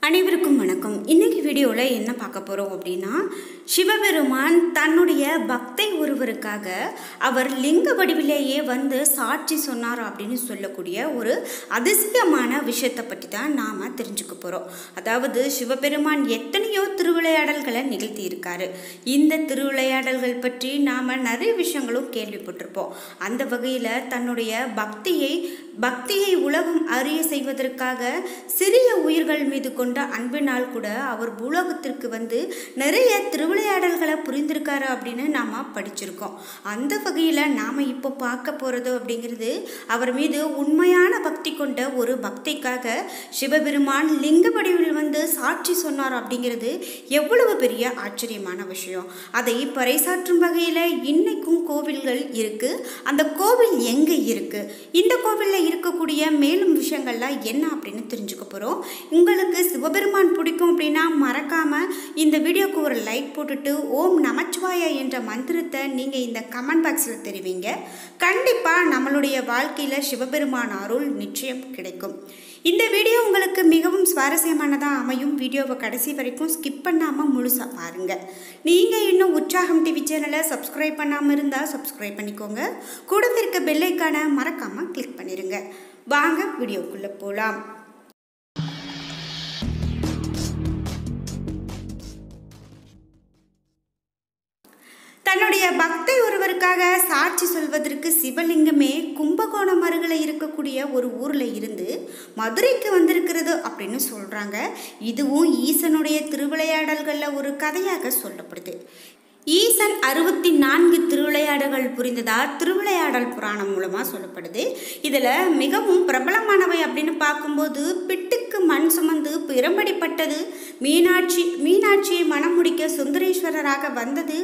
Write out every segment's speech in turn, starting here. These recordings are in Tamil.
அனைவருக்கும் வணக்கம் இன்னைக்கு வீடியோவில் என்ன பார்க்க போகிறோம் அப்படின்னா சிவபெருமான் தன்னுடைய பக்தை ஒருவருக்காக அவர் லிங்க வடிவிலேயே வந்து சாட்சி சொன்னார் அப்படின்னு சொல்லக்கூடிய ஒரு அதிசயமான விஷயத்தை பற்றி தான் நாம் தெரிஞ்சுக்க போகிறோம் அதாவது சிவபெருமான் எத்தனையோ திருவிளையாடல்களை நிகழ்த்தி இருக்காரு இந்த திருவிளையாடல்கள் பற்றி நாம் நிறைய விஷயங்களும் கேள்விப்பட்டிருப்போம் அந்த வகையில் தன்னுடைய பக்தியை பக்தியை உலகம் அறிய செய்வதற்காக சிறிய உயிர்கள் மீது கொண்ட அன்பினால் கூட அவர் பூலோகத்திற்கு வந்து நிறைய திருவிளையாடல்களை புரிந்திருக்காரு அப்படின்னு நாம் படிச்சிருக்கோம் அந்த வகையில் நாம் இப்போ பார்க்க போகிறது அப்படிங்கிறது அவர் மீது உண்மையான பக்தி கொண்ட ஒரு பக்திக்காக சிவபெருமான் லிங்க வடிவில் வந்து சாட்சி சொன்னார் அப்படிங்கிறது எவ்வளவு பெரிய ஆச்சரியமான விஷயம் அதை பறைசாற்றும் வகையில் இன்னைக்கும் கோவில்கள் இருக்குது அந்த கோவில் எங்கே இருக்குது இந்த கோவிலில் இருக்கக்கூடிய மேலும் விஷயங்கள்லாம் என்ன அப்படின்னு தெரிஞ்சுக்க போகிறோம் உங்களுக்கு சிவபெருமான் பிடிக்கும் அப்படின்னா மறக்காமல் இந்த வீடியோக்கு ஒரு லைக் போட்டுட்டு ஓம் நமச்சிவாய என்ற மந்திரத்தை நீங்கள் இந்த கமெண்ட் பாக்ஸில் தெரிவிங்க கண்டிப்பாக நம்மளுடைய வாழ்க்கையில் சிவபெருமான் அருள் நிச்சயம் கிடைக்கும் இந்த வீடியோ உங்களுக்கு மிகவும் சுவாரஸ்யமானதாக அமையும் வீடியோவை கடைசி வரைக்கும் ஸ்கிப் பண்ணாமல் முழுசாக பாருங்கள் நீங்கள் இன்னும் உற்சாகம் டிவி சேனலை சப்ஸ்கிரைப் பண்ணாமல் இருந்தால் சப்ஸ்கிரைப் பண்ணிக்கோங்க கூடவே இருக்க பெல்லைக்கான மறக்காமல் கிளிக் பண்ணிடுங்க வாங்க வீடியோக்குள்ளே போகலாம் தன்னுடைய பக்தை ஒருவருக்காக சாட்சி சொல்வதற்கு சிவலிங்கமே கும்பகோணம் அருகில் இருக்கக்கூடிய ஒரு ஊரில் இருந்து மதுரைக்கு வந்திருக்கிறது அப்படின்னு சொல்கிறாங்க இதுவும் ஈசனுடைய திருவிளையாடல்களில் ஒரு கதையாக சொல்லப்படுது ஈசன் அறுபத்தி நான்கு திருவிளையாடல்கள் புரிந்ததா திருவிளையாடல் புராணம் மூலமாக சொல்லப்படுது இதில் மிகவும் பிரபலமானவை அப்படின்னு பார்க்கும்போது பிட்டுக்கு மண் சுமந்து பிரம்படிப்பட்டது மீனாட்சி மீனாட்சியை மனம் முடிக்க சுந்தரேஸ்வரராக வந்தது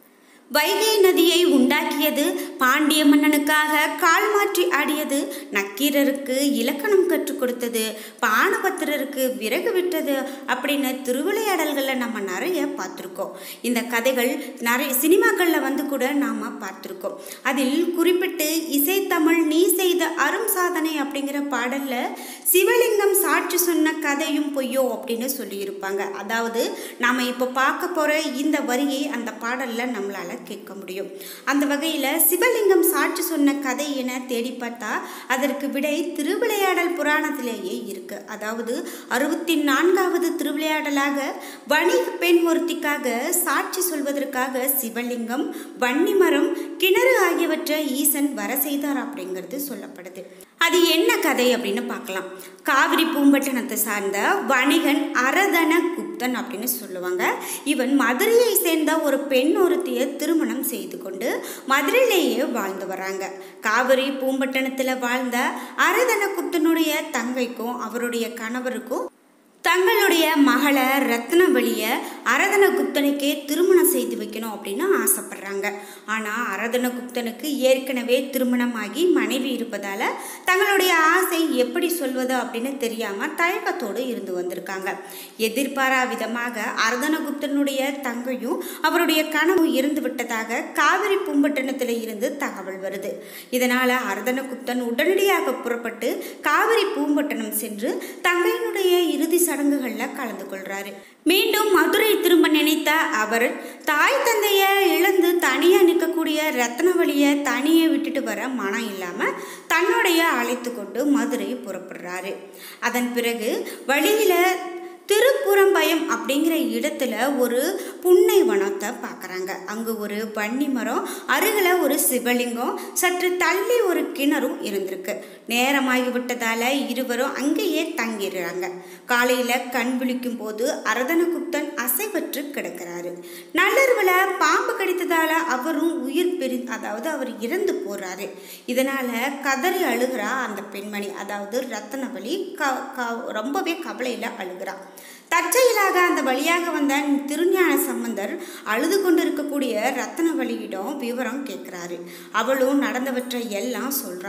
வைகை நதியை உண்டாக்கியது பாண்டிய மன்னனுக்காக கால் மாற்றி ஆடியது நக்கீரருக்கு இலக்கணம் கற்றுக் கொடுத்தது பானபத்திரருக்கு விறகு விட்டது அப்படின்னு திருவிளையாடல்களில் நம்ம நிறைய பார்த்துருக்கோம் இந்த கதைகள் நிறைய சினிமாக்களில் வந்து கூட நாம் பார்த்துருக்கோம் அதில் குறிப்பிட்டு இசைத்தமிழ் நீ செய்த அரும் சாதனை அப்படிங்கிற பாடலில் சிவலிங்கம் சாட்சி சொன்ன கதையும் பொய்யோ அப்படின்னு சொல்லியிருப்பாங்க அதாவது நாம் இப்போ பார்க்க போகிற இந்த வரியை அந்த பாடலில் நம்மளால் கேட்க முடியும் அந்த வகையில் சிவலிங்கம் சாட்சி சொன்ன கதை என தேடி பார்த்தா அதற்கு விடை திருவிளையாடல் புராணத்திலேயே இருக்கு அதாவது அறுபத்தி நான்காவது திருவிளையாடலாக வணிக பெண் ஒருத்திக்காக சாட்சி சொல்வதற்காக சிவலிங்கம் வன்னிமரம் கிணறு ஆகியவற்றை ஈசன் வர செய்தார் அப்படிங்கிறது சொல்லப்படுது அது என்ன கதை அப்படின்னு பார்க்கலாம் காவிரி பூம்பட்டினத்தை சார்ந்த வணிகன் அரதன குப்தன் அப்படின்னு சொல்லுவாங்க இவன் மதுரையை சேர்ந்த ஒரு பெண் ஒருத்தியை திருமணம் செய்து கொண்டு மதுரையிலேயே வாழ்ந்து வராங்க காவிரி பூம்பட்டினத்தில் வாழ்ந்த அரதன குப்தனுடைய தங்கைக்கும் அவருடைய கணவருக்கும் தங்களுடைய மகளை ரத்னவழியை அரதனகுப்தனுக்கே திருமணம் செய்து வைக்கணும் அப்படின்னு ஆசைப்படுறாங்க ஆனால் அரதனகுப்தனுக்கு ஏற்கனவே திருமணமாகி மனைவி இருப்பதால் தங்களுடைய ஆசை எப்படி சொல்வது அப்படின்னு தெரியாமல் தயக்கத்தோடு இருந்து வந்திருக்காங்க எதிர்பாரா விதமாக அரதனகுப்தனுடைய தங்கையும் அவருடைய கனவும் இருந்து விட்டதாக காவிரி பூம்பட்டினத்தில் இருந்து தகவல் வருது இதனால் அரதனகுப்தன் உடனடியாக புறப்பட்டு காவிரி பூம்பட்டினம் சென்று தங்கையினுடைய இறுதி சடங்குகளில் கலந்து கொள்கிறாரு மீண்டும் மதுரை திரும்ப நினைத்த அவர் தாய் தந்தையை இழந்து தனியாக நிற்கக்கூடிய ரத்னவழியை தனியே விட்டுட்டு வர மனம் இல்லாமல் தன்னுடைய அழைத்து கொண்டு மதுரை புறப்படுறாரு அதன் பிறகு வழியில் திருப்புறம்பயம் அப்படிங்கிற இடத்துல ஒரு புன்னை வனத்தை பார்க்குறாங்க அங்கே ஒரு வன்னி மரம் அருகில் ஒரு சிவலிங்கம் சற்று தள்ளி ஒரு கிணறும் இருந்திருக்கு நேரமாகி விட்டதால் இருவரும் அங்கேயே தங்கிடுறாங்க காலையில் கண் விழிக்கும் போது அரதனகுப்தன் அசைவற்று கிடக்கிறாரு நள்ளர்வில் பாம்பு கடித்ததால் அவரும் உயிர் பெரி அதாவது அவர் இறந்து போகிறாரு இதனால் கதறி அழுகிறா அந்த பெண்மணி அதாவது ரத்தனவழி க க ரொம்பவே கவலையில் அழுகிறா தற்செயலாக அந்த வழியாக வந்த திருஞான சம்பந்தர் அழுது கொண்டு இருக்கக்கூடிய ரத்தனவழியிடம் விவரம் கேட்குறாரு அவளும் நடந்தவற்றை எல்லாம் சொல்கிறா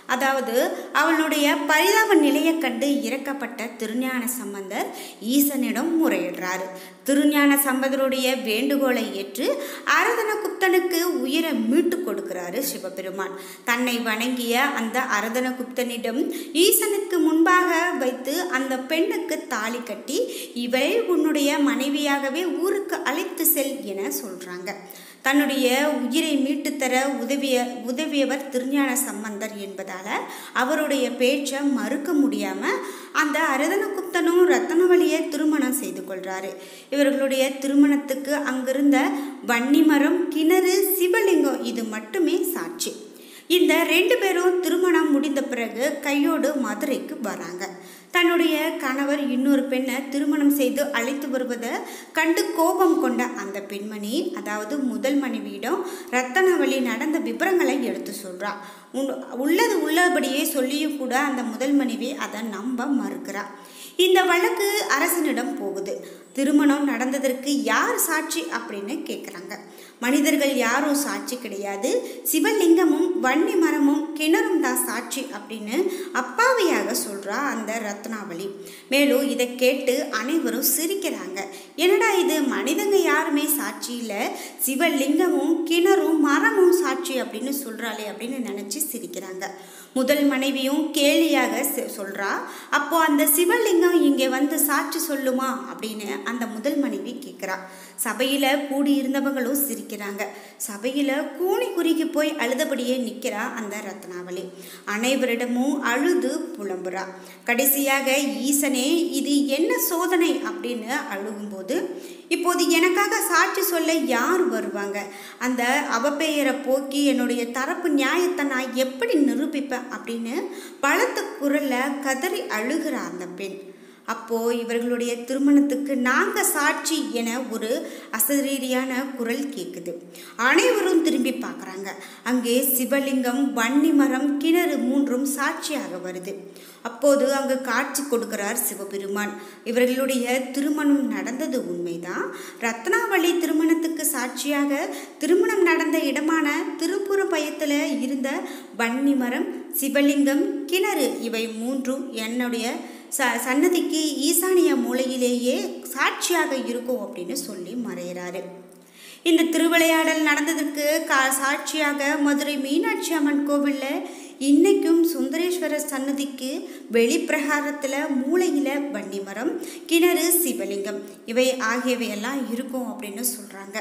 அதாவது அவளுடைய பரிதாப நிலையை கண்டு இறக்கப்பட்ட திருஞான சம்பந்தர் ஈசனிடம் முறையிடுறாரு திருஞான சம்பந்தருடைய வேண்டுகோளை ஏற்று அரதனகுப்தனுக்கு உயிரை மீட்டு கொடுக்கிறாரு சிவபெருமான் தன்னை வணங்கிய அந்த அரதனகுப்தனிடம் ஈசனுக்கு முன்பாக வைத்து அந்த பெண்ணுக்கு தாலி கட்டி இவள் உன்னுடைய மனைவியாகவே ஊருக்கு அழைத்து செல் என சொல்றாங்க தன்னுடைய உயிரை மீட்டு தர உதவிய உதவியவர் திருஞான சம்பந்தர் என்பதால் அவருடைய பேச்சை மறுக்க முடியாமல் அந்த அரதனகுப்தனும் ரத்தனவழியை திருமணம் செய்து கொள்கிறாரு இவர்களுடைய திருமணத்துக்கு அங்கிருந்த வன்னிமரம் கிணறு சிவலிங்கம் இது மட்டுமே சாட்சி இந்த ரெண்டு பேரும் திருமணம் முடிந்த பிறகு கையோடு மதுரைக்கு வராங்க தன்னுடைய கணவர் இன்னொரு பெண்ணை திருமணம் செய்து அழைத்து வருவதை கண்டு கோபம் கொண்ட அந்த பெண்மணி அதாவது முதல் மனைவியிடம் ரத்தனவழி நடந்த விவரங்களை எடுத்து சொல்றா உன் உள்ளது உள்ளபடியே சொல்லியும் கூட அந்த முதல் மனைவி அதை நம்ப மறுக்கிறா இந்த வழக்கு அரசனிடம் போகுது திருமணம் நடந்ததற்கு யார் சாட்சி அப்படின்னு கேட்குறாங்க மனிதர்கள் யாரும் சாட்சி கிடையாது சிவலிங்கமும் வன்னி மரமும் கிணறும் தான் சாட்சி அப்படின்னு அப்பாவியாக சொல்கிறா அந்த ரத்னாவளி மேலும் இதை கேட்டு அனைவரும் சிரிக்கிறாங்க என்னடா இது மனிதங்க யாருமே சாட்சி இல்லை சிவலிங்கமும் கிணறும் மரமும் சாட்சி அப்படின்னு சொல்கிறாளே அப்படின்னு நினச்சி சிரிக்கிறாங்க முதல் மனைவியும் கேலியாக செ- சொல்றா அப்போ அந்த சிவலிங்கம் இங்கே வந்து சாட்சி சொல்லுமா அப்படின்னு அந்த முதல் மனைவி கேட்குறா சபையில் கூடியிருந்தவங்களும் சிரிக்கிறாங்க சபையில் கூனி குறுகி போய் அழுதபடியே நிற்கிறா அந்த ரத்னாவளி அனைவரிடமும் அழுது புலம்புறா கடைசியாக ஈசனே இது என்ன சோதனை அப்படின்னு அழுகும்போது இப்போது எனக்காக சாட்சி சொல்ல யார் வருவாங்க அந்த அவப்பெயரை போக்கி என்னுடைய தரப்பு நியாயத்தை நான் எப்படி நிரூபிப்பேன் அப்படின்னு பலத்த குரல்ல கதறி அழுகிறா அந்த பெண் அப்போ இவர்களுடைய திருமணத்துக்கு நாங்க சாட்சி என ஒரு அசரீரியான குரல் கேட்குது அனைவரும் திரும்பி பார்க்குறாங்க அங்கே சிவலிங்கம் வன்னி மரம் கிணறு மூன்றும் சாட்சியாக வருது அப்போது அங்கு காட்சி கொடுக்கிறார் சிவபெருமான் இவர்களுடைய திருமணம் நடந்தது உண்மைதான் ரத்னாவளி திருமணத்துக்கு சாட்சியாக திருமணம் நடந்த இடமான திருப்புறப்பயத்தில் இருந்த வன்னி மரம் சிவலிங்கம் கிணறு இவை மூன்றும் என்னுடைய ச சன்னதிக்கு ஈசானிய மூலையிலேயே சாட்சியாக இருக்கும் அப்படின்னு சொல்லி மறையிறாரு இந்த திருவிளையாடல் நடந்ததற்கு கா சாட்சியாக மதுரை மீனாட்சி அம்மன் கோவிலில் இன்னைக்கும் சுந்தரேஸ்வரர் சன்னதிக்கு வெளிப்பிரகாரத்தில் மூலையில் வன்னிமரம் கிணறு சிவலிங்கம் இவை ஆகியவையெல்லாம் இருக்கும் அப்படின்னு சொல்கிறாங்க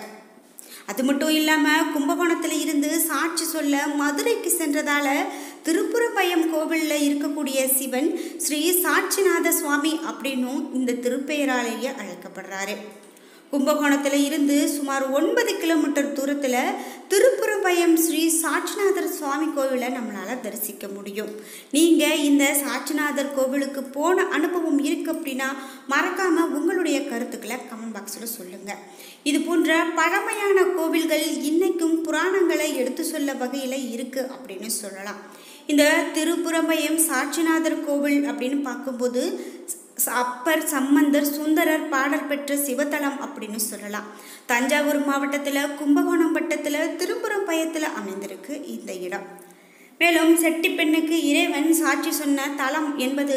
அது மட்டும் இல்லாமல் கும்பகோணத்தில் இருந்து சாட்சி சொல்ல மதுரைக்கு சென்றதால திருப்புறப்பயம் கோவிலில் இருக்கக்கூடிய சிவன் ஸ்ரீ சாட்சிநாத சுவாமி அப்படின்னும் இந்த திருப்பெயராலேயே அழைக்கப்படுறாரு கும்பகோணத்தில் இருந்து சுமார் ஒன்பது கிலோமீட்டர் தூரத்தில் திருப்புறப்பயம் ஸ்ரீ சாட்சிநாதர் சுவாமி கோவிலை நம்மளால் தரிசிக்க முடியும் நீங்கள் இந்த சாட்சிநாதர் கோவிலுக்கு போன அனுபவம் இருக்குது அப்படின்னா மறக்காமல் உங்களுடைய கருத்துக்களை கமெண்ட் பாக்ஸில் சொல்லுங்கள் இது போன்ற பழமையான கோவில்கள் இன்னைக்கும் புராணங்களை எடுத்து சொல்ல வகையில் இருக்குது அப்படின்னு சொல்லலாம் இந்த திருப்புறம்பயம் சாட்சிநாதர் கோவில் அப்படின்னு பார்க்கும்போது ச- அப்பர் சம்பந்தர் சுந்தரர் பாடல் பெற்ற சிவத்தலம் அப்படின்னு சொல்லலாம் தஞ்சாவூர் மாவட்டத்தில் கும்பகோணம் வட்டத்தில் திருப்புறம்பயத்தில் அமைந்திருக்கு இந்த இடம் மேலும் செட்டி பெண்ணுக்கு இறைவன் சாட்சி சொன்ன தலம் என்பது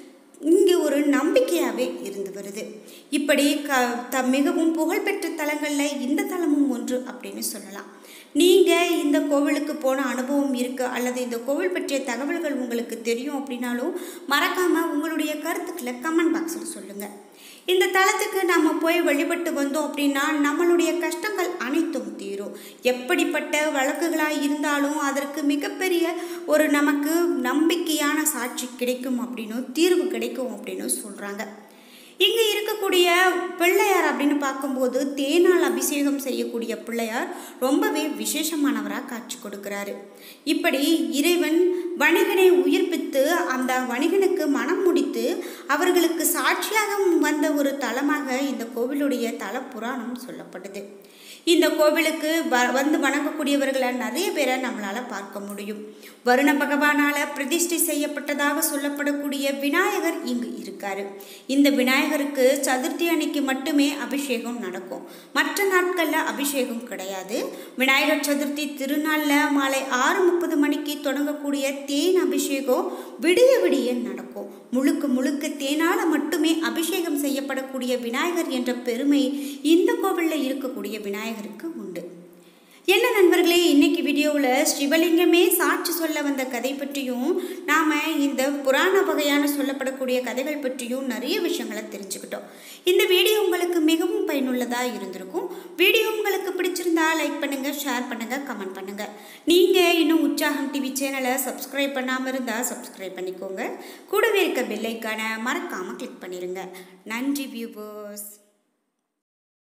இங்கு ஒரு நம்பிக்கையாகவே இருந்து வருது இப்படி க த மிகவும் புகழ்பெற்ற தலங்களில் இந்த தலமும் ஒன்று அப்படின்னு சொல்லலாம் நீங்கள் இந்த கோவிலுக்கு போன அனுபவம் இருக்கு அல்லது இந்த கோவில் பற்றிய தகவல்கள் உங்களுக்கு தெரியும் அப்படின்னாலும் மறக்காமல் உங்களுடைய கருத்துக்களை கமெண்ட் பாக்ஸில் சொல்லுங்கள் இந்த தலத்துக்கு நம்ம போய் வழிபட்டு வந்தோம் அப்படின்னா நம்மளுடைய கஷ்டங்கள் அனைத்தும் தீரும் எப்படிப்பட்ட வழக்குகளாக இருந்தாலும் அதற்கு மிகப்பெரிய ஒரு நமக்கு நம்பிக்கையான சாட்சி கிடைக்கும் அப்படின்னும் தீர்வு கிடைக்கும் அப்படின்னு சொல்கிறாங்க இங்கே இருக்கக்கூடிய பிள்ளையார் அப்படின்னு பார்க்கும்போது தேனால் அபிஷேகம் செய்யக்கூடிய பிள்ளையார் ரொம்பவே விசேஷமானவராக காட்சி கொடுக்கிறாரு இப்படி இறைவன் வணிகனை உயிர்ப்பித்து அந்த வணிகனுக்கு மனம் முடித்து அவர்களுக்கு சாட்சியாக வந்த ஒரு தலமாக இந்த கோவிலுடைய தல புராணம் சொல்லப்படுது இந்த கோவிலுக்கு வ வந்து வணங்கக்கூடியவர்களை நிறைய பேரை நம்மளால் பார்க்க முடியும் வருண பகவானால் பிரதிஷ்டை செய்யப்பட்டதாக சொல்லப்படக்கூடிய விநாயகர் இங்கு இருக்காரு இந்த விநாயகருக்கு சதுர்த்தி அன்னைக்கு மட்டுமே அபிஷேகம் நடக்கும் மற்ற நாட்களில் அபிஷேகம் கிடையாது விநாயகர் சதுர்த்தி திருநாளில் மாலை ஆறு முப்பது மணிக்கு தொடங்கக்கூடிய தேன் அபிஷேகம் விடிய விடிய நடக்கும் முழுக்க முழுக்க தேனால் மட்டுமே அபிஷேகம் செய்யப்படக்கூடிய விநாயகர் என்ற பெருமை இந்த கோவிலில் இருக்கக்கூடிய விநாயகருக்கு உண்டு என்ன நண்பர்களே இன்னைக்கு வீடியோவில் சிவலிங்கமே சாட்சி சொல்ல வந்த கதை பற்றியும் நாம் இந்த புராண வகையான சொல்லப்படக்கூடிய கதைகள் பற்றியும் நிறைய விஷயங்களை தெரிஞ்சுக்கிட்டோம் இந்த வீடியோ உங்களுக்கு மிகவும் பயனுள்ளதாக இருந்திருக்கும் வீடியோ உங்களுக்கு பிடிச்சிருந்தா லைக் பண்ணுங்கள் ஷேர் பண்ணுங்கள் கமெண்ட் பண்ணுங்கள் நீங்கள் இன்னும் உற்சாகம் டிவி சேனலை சப்ஸ்கிரைப் பண்ணாமல் இருந்தால் சப்ஸ்கிரைப் பண்ணிக்கோங்க கூடவே இருக்க பெல்லைக்கான மறக்காமல் கிளிக் பண்ணிடுங்க நன்றி வியூவர்ஸ்